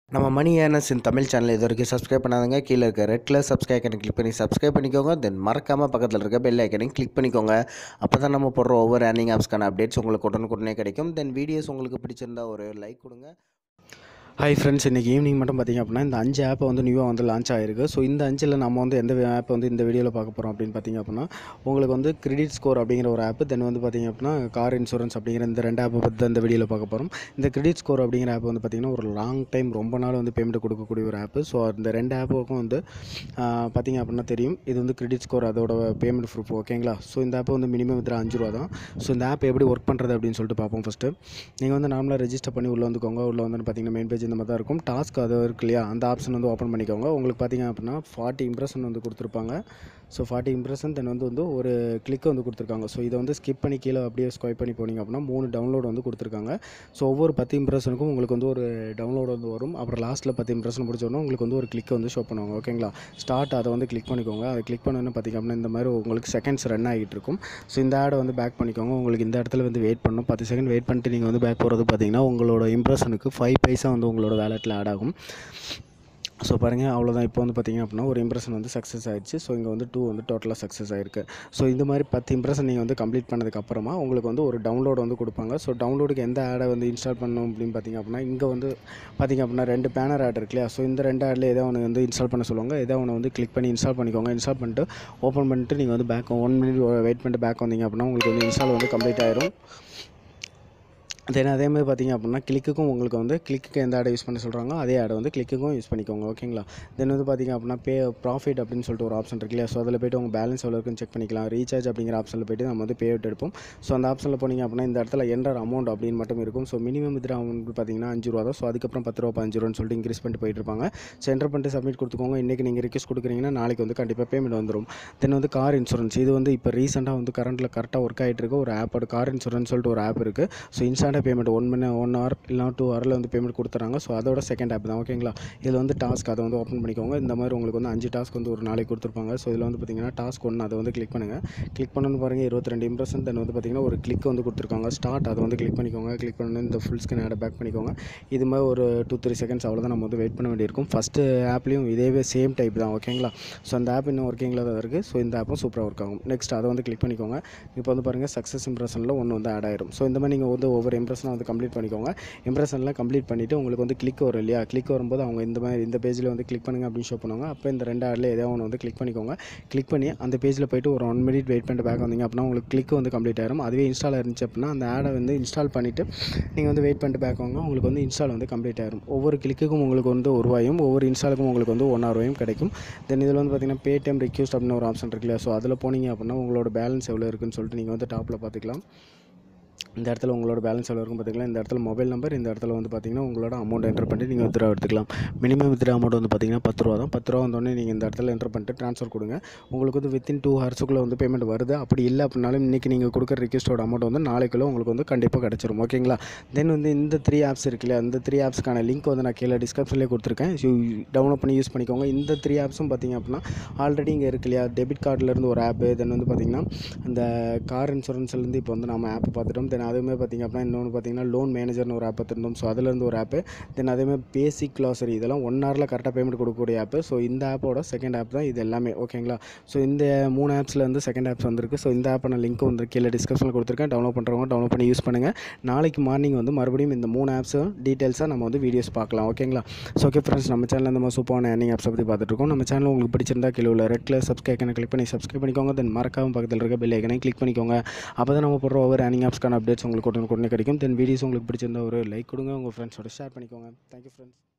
நம்ம money earns in Tamil channel இது வரைக்கும் சப்ஸ்கிரைப் பண்ணாதங்க கீழே இருக்க ரெட் கலர் சப்ஸ்கிரைப் ஐக்கனை கிளிக் பண்ணி சப்ஸ்கிரைப் பண்ணிக்கோங்க தென் மறக்காமல் பக்கத்தில் இருக்க பெல் ஐக்கனையும் கிளிக் பண்ணிக்கோங்க அப்போ தான் நம்ம போடுற ஒவ்வொரு ஏர்னிங் ஆப்ஸ்க்கான அப்டேட்ஸ் உங்களுக்கு உடனுக்குடனே கிடைக்கும் தென் வீடியோஸ் உங்களுக்கு பிடிச்சிருந்தா ஒரு லைக் கொடுங்க ஹாய் ஃப்ரெண்ட்ஸ் இன்றைக்கி ஈவினிங் மட்டும் பார்த்திங்க அப்படின்னா இந்த அஞ்சு ஆப்பை வந்து நியூவாக வந்து லான்ச் ஆகிருக்கு ஸோ இந்த அஞ்சில் நம்ம வந்து எந்த ஆப் வந்து இந்த வீடியோவில் பார்க்க போகிறோம் அப்படின்னு பார்த்திங்க அப்படின்னா உங்களுக்கு வந்து கிரெடிட் ஸ்கோர் அப்படிங்கிற ஒரு ஆப் தென் வந்து பார்த்திங்க அப்படின்னா கார் இன்சூரன்ஸ் அப்படிங்கிற இந்த ரெண்டு ஆப்பை பற்றி தான் இந்த வீடியோவில் பார்க்க போகிறோம் இந்த கிரெடிட் ஸ்கோர் அப்படிங்கிற ஆப் வந்து பார்த்திங்கன்னா ஒரு லாங் டைம் ரொம்ப நாள் வந்து பேமெண்ட் கொடுக்கக்கூடிய ஒரு ஆப் ஸோ அந்த ரெண்டு ஆப்புக்கும் வந்து பார்த்திங்க அப்படின்னா தெரியும் இது வந்து கிரெடிட் ஸ்கோர் அதோட பேமெண்ட் ப்ரூஃப் ஓகேங்களா ஸோ இந்த ஆப் வந்து மினிமம் இதில் அஞ்சு ரூபா தான் ஸோ இந்த ஆப் எப்படி ஒர்க் பண்ணுறது அப்படின்னு சொல்லிட்டு பார்ப்போம் ஃபஸ்ட்டு நீங்கள் வந்து நார்மலாக ரெஜிஸ்டர் பண்ணி உள்ளே வந்துக்கோங்க உள்ளே வந்து பார்த்தீங்கன்னா மெயின் பேஜ் இந்த மாதிரி தான் இருக்கும் டாஸ்க் அது இருக்கு இல்லையா அந்த ஆப்ஷன் வந்து ஓப்பன் பண்ணிக்கோங்க உங்களுக்கு பார்த்தீங்க அப்படின்னா ஃபார்ட்டி இம்ப்ரெஷன் வந்து கொடுத்துருப்பாங்க ஸோ ஃபார்ட்டி இம்ப்ரெஷன் தென் வந்து வந்து ஒரு கிளிக் வந்து கொடுத்துருக்காங்க ஸோ இதை வந்து ஸ்கிப் பண்ணி கீழே அப்படியே ஸ்வைப் பண்ணி போனீங்க அப்படின்னா மூணு டவுன்லோட் வந்து கொடுத்துருக்காங்க ஸோ ஒவ்வொரு பத்து இம்ப்ரெஷனுக்கும் உங்களுக்கு வந்து ஒரு டவுன்லோட் வந்து வரும் அப்புறம் லாஸ்ட்டில் பத்து இம்ப்ரெஷன் முடிச்சோன்னா உங்களுக்கு வந்து ஒரு கிளிக் வந்து ஷோ பண்ணுவாங்க ஓகேங்களா ஸ்டார்ட் அதை வந்து கிளிக் பண்ணிக்கோங்க அதை கிளிக் பண்ணோன்னு பார்த்தீங்க அப்படின்னா இந்த மாதிரி உங்களுக்கு செகண்ட்ஸ் ரன் ஆகிட்டு இருக்கும் ஸோ இந்த ஆடை வந்து பேக் பண்ணிக்கோங்க உங்களுக்கு இந்த இடத்துல வந்து வெயிட் பண்ணணும் பத்து செகண்ட் வெயிட் பண்ணிட்டு நீங்கள் வந்து பேக் போகிறது பார்த்தீங்கன்னா உங்களோட இம்ப்ரெஷனுக்கு ஃபைவ் பைசா வந்து உங்களோட வேலெட்டில் ஆட் ஆகும் ஸோ பாருங்கள் அவ்வளோதான் இப்போ வந்து பார்த்திங்க அப்படின்னா ஒரு இம்ப்ரெஷன் வந்து சக்ஸஸ் ஆயிடுச்சு ஸோ இங்கே வந்து டூ வந்து டோட்டலாக சக்ஸஸ் ஆயிருக்கு ஸோ இந்த மாதிரி பத்து இம்ப்ரெஷன் நீங்கள் வந்து கம்ப்ளீட் பண்ணதுக்கப்புறமா உங்களுக்கு வந்து ஒரு டவுன்லோட் வந்து கொடுப்பாங்க ஸோ டவுன்லோடுக்கு எந்த ஆடை வந்து இன்ஸ்டால் பண்ணணும் அப்படின்னு பார்த்திங்க அப்படின்னா இங்கே வந்து பார்த்திங்க அப்படின்னா ரெண்டு பேனர் ஆட் இருக்கு இல்லையா ஸோ இந்த ரெண்டு ஆடில் ஏதோ ஒன்று வந்து இன்ஸ்டால் பண்ண சொல்லுவாங்க ஏதோ ஒன்று வந்து கிளிக் பண்ணி இன்ஸ்டால் பண்ணிக்கோங்க இன்ஸ்டால் பண்ணிட்டு ஓப்பன் பண்ணிட்டு நீங்கள் வந்து பேக் ஒன் மினிட் வெயிட் பண்ணிட்டு பேக் வந்தீங்க அப்படின்னா உங்களுக்கு வந்து இன்ஸ்டால் வந்து கம்ப்ளீட் ஆயிரும் தென் அதே மாதிரி பார்த்திங்க அப்படின்னா கிளிக்குக்கும் உங்களுக்கு வந்து கிளிக்கு எந்த ஆடை யூஸ் பண்ண சொல்கிறாங்களோ அதே ஆடை வந்து கிளிக்குக்கும் யூஸ் பண்ணிக்கோங்க ஓகேங்களா தென் வந்து பார்த்திங்க அப்படின்னா பே ப்ராஃபிட் அப்படின்னு சொல்லிட்டு ஒரு ஆப்ஷன் இருக்கு இல்லையா ஸோ அதில் போய்ட்டு உங்கள் பேலன்ஸ் எவ்வளோ இருக்குன்னு செக் பண்ணிக்கலாம் ரீசார்ஜ் அப்படிங்கிற ஆப்ஷனில் போய்ட்டு நம்ம வந்து பே அவுட் எடுப்போம் ஸோ அந்த ஆப்ஷனில் போனீங்க அப்படின்னா இந்த இடத்துல என்டர் அமௌண்ட் அப்படின்னு மட்டும் இருக்கும் ஸோ மினிமம் இதில் அமௌண்ட் பார்த்தீங்கன்னா அஞ்சு ரூபா தான் ஸோ அதுக்கப்புறம் பத்து ரூபா அஞ்சு ரூபான்னு சொல்லிட்டு இன்க்ரீஸ் பண்ணிட்டு போயிட்டு இருப்பாங்க ஸோ என்டர் பண்ணிட்டு சப்மிட் கொடுத்துக்கோங்க இன்றைக்கி நீங்கள் ரிக்வஸ்ட் கொடுக்குறீங்கன்னா நாளைக்கு வந்து கண்டிப்பாக பேமெண்ட் வந்துடும் தென் வந்து கார் இன்சூரன்ஸ் இது வந்து இப்போ ரீசெண்டாக வந்து கரண்ட்டில் கரெக்டாக ஒர்க் ஆகிட்டு இருக்கு ஒரு ஆப்போட கார் இன்சூரன்ஸ் சொல்லிட்டு ஒரு ஆப் இருக்குது ஸோ இன்ஸ்டாண்டாக பேமெண்ட் ஒன் மணி ஒன் ஹவர் இல்லைனா டூ ஹவரில் வந்து பேமெண்ட் கொடுத்துறாங்க ஸோ அதோட செகண்ட் ஆப் தான் ஓகேங்களா இதில் வந்து டாஸ்க் அதை வந்து ஓப்பன் பண்ணிக்கோங்க இந்த மாதிரி உங்களுக்கு வந்து அஞ்சு டாஸ்க் வந்து ஒரு நாளைக்கு கொடுத்துருப்பாங்க ஸோ இதில் வந்து பார்த்தீங்கன்னா டாஸ்க் ஒன்று அதை வந்து கிளிக் பண்ணுங்கள் கிளிக் பண்ணணும் பாருங்கள் இருபத்தி ரெண்டு இம்ப்ரெஷன் தென் வந்து பார்த்தீங்கன்னா ஒரு கிளிக் வந்து கொடுத்துருக்காங்க ஸ்டார்ட் அதை வந்து கிளிக் பண்ணிக்கோங்க கிளிக் பண்ணி இந்த ஃபுல் ஸ்கிரீன் ஆடை பேக் பண்ணிக்கோங்க இது மாதிரி ஒரு டூ த்ரீ செகண்ட்ஸ் அவ்வளோதான் நம்ம வந்து வெயிட் பண்ண வேண்டியிருக்கும் ஃபஸ்ட்டு ஆப்லேயும் இதேவே சேம் டைப் தான் ஓகேங்களா ஸோ அந்த ஆப் இன்னும் ஒர்க்கிங்கில் தான் இருக்குது ஸோ இந்த ஆப்பும் சூப்பராக ஒர்க் ஆகும் நெக்ஸ்ட் அதை வந்து கிளிக் பண்ணிக்கோங்க இப்போ வந்து பாருங்கள் சக்ஸஸ் இம்ப்ரெஷனில் ஒன்று வந்து ஆட் ஆயிரும் ஸோ இந்த மாதிரி நீங்கள் வந்து ஒவ்வொரு இம்ப்ரெஷனாக வந்து கம்ப்ளீட் பண்ணிக்கோங்க இம்ப்ரெஷன்லாம் கம்ப்ளீட் பண்ணிவிட்டு உங்களுக்கு வந்து கிளிக் வரும் இல்லையா கிளிக் வரும்போது அவங்க இந்த மாதிரி இந்த பேஜில் வந்து கிளிக் பண்ணுங்க அப்படின்னு ஷோ பண்ணுவாங்க அப்போ இந்த ரெண்டு ஆடில் ஏதாவது ஒன்று வந்து கிளிக் பண்ணிக்கோங்க கிளிக் பண்ணி அந்த பேஜில் போயிட்டு ஒரு ஒன் மினிட் வெயிட் பண்ணிட்டு பேக் வந்தீங்க அப்படின்னா உங்களுக்கு கிளிக் வந்து கம்ப்ளீட் ஆயிரும் அதுவே இன்ஸ்டால் இருந்துச்சு அப்படின்னா அந்த ஆடை வந்து இன்ஸ்டால் பண்ணிவிட்டு நீங்கள் வந்து வெயிட் பண்ணிட்டு பேக் வாங்க உங்களுக்கு வந்து இன்ஸ்டால் வந்து கம்ப்ளீட் ஆயிரும் ஒவ்வொரு கிளிக்குக்கும் உங்களுக்கு வந்து ஒரு ரூபாயும் ஒவ்வொரு இன்ஸ்டாலுக்கும் உங்களுக்கு வந்து ஒன்றா ரூபாயும் கிடைக்கும் தென் இதில் வந்து பார்த்தீங்கன்னா பேடிஎம் ரிக்யூஸ்ட் அப்படின்னு ஒரு ஆப்ஷன் இருக்கு இல்லையா ஸோ அதில் போனீங்க அப்படின்னா உங்களோட பேலன்ஸ் எவ்வளோ இருக்குன்னு சொல்லிட்டு நீங்கள் வந்து டாப்பில் பார்த்துக்கலாம் இந்த இடத்துல உங்களோட பேலன்ஸ் எவ்வளோ இருக்கும் பார்த்திங்கன்னா இந்த இடத்துல மொபைல் நம்பர் இந்த இடத்துல வந்து பார்த்திங்கன்னா உங்களோட அமௌண்ட் என்டர் பண்ணிட்டு நீங்கள் வித்ரா எடுத்துக்கலாம் மினிமம் வித்ரா அமௌண்ட் வந்து பார்த்திங்கன்னா பத்து ரூபா தான் பத்து ரூபா வந்தோடனே நீங்கள் இந்த இடத்துல என்டர் பண்ணிட்டு ட்ரான்ஸ்ஃபர் கொடுங்க உங்களுக்கு வந்து வித்தின் டூ ஹவர்ஸுக்குள்ளே வந்து பேமெண்ட் வருது அப்படி இல்லை அப்படின்னாலும் இன்றைக்கி நீங்கள் கொடுக்குற ரிக்வஸ்ட்டோட அமௌண்ட் வந்து நாளைக்குள்ளே உங்களுக்கு வந்து கண்டிப்பாக கிடச்சிரும் ஓகேங்களா தென் வந்து இந்த த்ரீ ஆப்ஸ் இருக்கு இல்லையா இந்த த்ரீ ஆப்ஸ்க்கான லிங்க் வந்து நான் கீழே டிஸ்கிரிப்ஷன்லேயே கொடுத்துருக்கேன் ஸோ டவுன்லோட் பண்ணி யூஸ் பண்ணிக்கோங்க இந்த த்ரீ ஆப்ஸும் பார்த்திங்க அப்படின்னா ஆல்ரெடி இங்கே இருக்கு இல்லையா டெபிட் கார்டிலேருந்து ஒரு ஆப்பு தென் வந்து பார்த்திங்கன்னா இந்த கார் இன்சூரன்ஸ்லேருந்து இப்போ வந்து நம்ம ஆப் பார்த்துட்டோம் தென் அதுவுமே பார்த்திங்க அப்படின்னா இன்னொன்று பார்த்தீங்கன்னா லோன் மேனேஜர்னு ஒரு ஆப் பார்த்துருந்தோம் ஸோ அதுலேருந்து ஒரு ஆப்பு தென் அதேமாதிரி பேசிக் க்ளாசரி இதெல்லாம் ஒன் ஹவரில் கரெக்டாக பேமெண்ட் கொடுக்கக்கூடிய ஆப்பு ஸோ இந்த ஆப்போட செகண்ட் ஆப் தான் இது எல்லாமே ஓகேங்களா ஸோ இந்த மூணு ஆப்ஸில் வந்து செகண்ட் ஆப்ஸ் வந்திருக்கு ஸோ இந்த ஆப்பை நான் லிங்க் வந்து கீழே டிஸ்கிரிப்ஷனில் கொடுத்துருக்கேன் டவுன்லோட் பண்ணுறவங்க டவுன்லோட் பண்ணி யூஸ் பண்ணுங்கள் நாளைக்கு மார்னிங் வந்து மறுபடியும் இந்த மூணு ஆப்ஸும் டீட்டெயில்ஸாக நம்ம வந்து வீடியோஸ் பார்க்கலாம் ஓகேங்களா ஸோ ஓகே ஃப்ரெண்ட்ஸ் நம்ம சேனலில் இந்த மாதிரி சூப்பரான ஏர்னிங் ஆப்ஸை பற்றி பார்த்துட்டு இருக்கோம் நம்ம சேனல் உங்களுக்கு பிடிச்சிருந்தா கீழே உள்ள ரெட் கலர் சப்ஸ்கிரைப் கிளிக் பண்ணி சப்ஸ்கிரைப் பண்ணிக்கோங்க தென் மறக்காம பக்கத்தில் இருக்க பெல் ஐக்கனை கிளிக் பண்ணிக்கோங்க அப்போ தான் நம்ம போடுற ஒவ்வொரு ஏர்னிங் ஆப்ஸ்க்கான அப்டேட்ஸ் உங்களுக்கு உடனே உடனே கிடைக்கும் தென் வீடியோஸ் உங்களுக்கு பிடிச்சிருந்தா ஒரு லைக் கொடுங்க உங்கள் ஃப்ரெண்ட்ஸோட ஷேர் பண்ணிக்கோங்க தேங்க்யூ ஃப்ரெண்ட்ஸ்